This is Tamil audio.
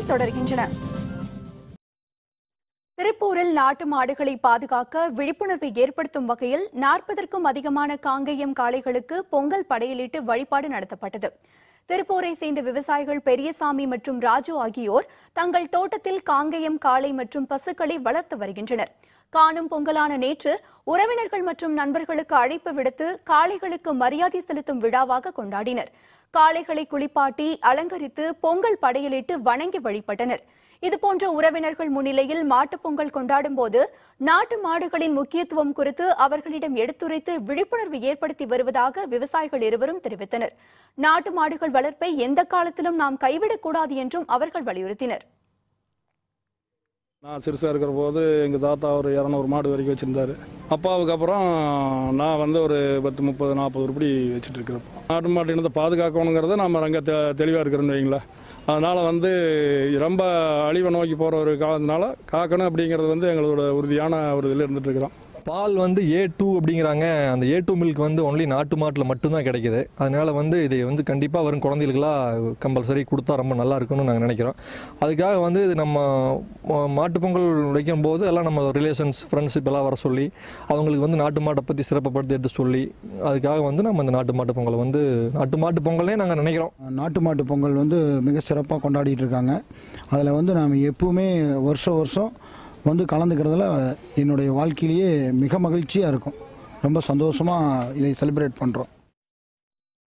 தொடர்கின்றன திருப்பூரில் நாட்டு மாடுகளை பாதுகாக்க விழிப்புணர்வை ஏற்படுத்தும் வகையில் நாற்பதற்கும் அதிகமான காங்கேயம் காளைகளுக்கு பொங்கல் படையலிட்டு வழிபாடு நடத்தப்பட்டது திருப்பூரை சேர்ந்த விவசாயிகள் பெரியசாமி மற்றும் ராஜு ஆகியோர் தங்கள் தோட்டத்தில் காங்கேயம் காளை மற்றும் பசுக்களை வளர்த்து வருகின்றனர் காணும் பொங்கலான நேற்று உறவினர்கள் மற்றும் நண்பர்களுக்கு அழைப்பு விடுத்து காளைகளுக்கு மரியாதை செலுத்தும் விழாவாக கொண்டாடினர் காளைகளை குளிப்பாட்டி அலங்கரித்து பொங்கல் படையலிட்டு வணங்கி வழிபட்டனர் இதுபோன்ற உறவினர்கள் முன்னிலையில் மாட்டுப் பொங்கல் கொண்டாடும் போது நாட்டு மாடுகளின் முக்கியத்துவம் குறித்து அவர்களிடம் எடுத்துரைத்து விழிப்புணர்வு ஏற்படுத்தி வருவதாக விவசாயிகள் இருவரும் தெரிவித்தனர் நாட்டு மாடுகள் வளர்ப்பை எந்த காலத்திலும் நாம் கைவிடக்கூடாது என்றும் அவர்கள் வலியுறுத்தினர் நான் சிறுசாக இருக்கிற போது எங்கள் தாத்தா ஒரு இரநூறு மாடு வரைக்கும் வச்சுருந்தாரு அப்பாவுக்கு அப்புறம் நான் வந்து ஒரு பத்து முப்பது நாற்பது உருப்படி வச்சுட்டு இருக்கிறப்போ நாட்டு மாட்டு இனத்தை பாதுகாக்கணுங்கிறத நம்ம அங்கே தெ தெளிவாக இருக்கிறோன்னு வைங்களேன் அதனால் வந்து ரொம்ப அழிவை நோக்கி போகிற ஒரு காலத்தினால காக்கணும் அப்படிங்கிறது வந்து எங்களோட உறுதியான ஒரு இதில் இருந்துட்டு இருக்கிறோம் பால் வந்து ஏ டூ அப்படிங்கிறாங்க அந்த ஏ டூ மில்க் வந்து ஒன்லி நாட்டு மாட்டில் மட்டும்தான் கிடைக்குது அதனால வந்து இதை வந்து கண்டிப்பாக வரும் குழந்தைகளுக்கெல்லாம் கம்பல்சரி கொடுத்தா ரொம்ப நல்லா இருக்கும்னு நாங்கள் நினைக்கிறோம் அதுக்காக வந்து இது நம்ம ம- மாட்டுப் பொங்கல் வைக்கும் போது எல்லாம் நம்ம ரிலேஷன்ஸ் ஃப்ரெண்ட்ஷிப் எல்லாம் வர சொல்லி அவங்களுக்கு வந்து நாட்டு மாட்டை பற்றி சிறப்புப்படுத்தி எடுத்து சொல்லி அதுக்காக வந்து நம்ம இந்த நாட்டு மாட்டு பொங்கலை வந்து நாட்டு மாட்டு பொங்கல்னே நாங்கள் நினைக்கிறோம் நாட்டு மாட்டு பொங்கல் வந்து மிக சிறப்பாக கொண்டாடிட்டு இருக்காங்க அதில் வந்து நாம் எப்பவுமே வருஷம் வருஷம் வந்து கலந்துக்கிறதுல என்னுடைய வாழ்க்கையிலேயே மிக மகிழ்ச்சியாக இருக்கும் ரொம்ப சந்தோஷமாக இதை செலிப்ரேட் பண்ணுறோம்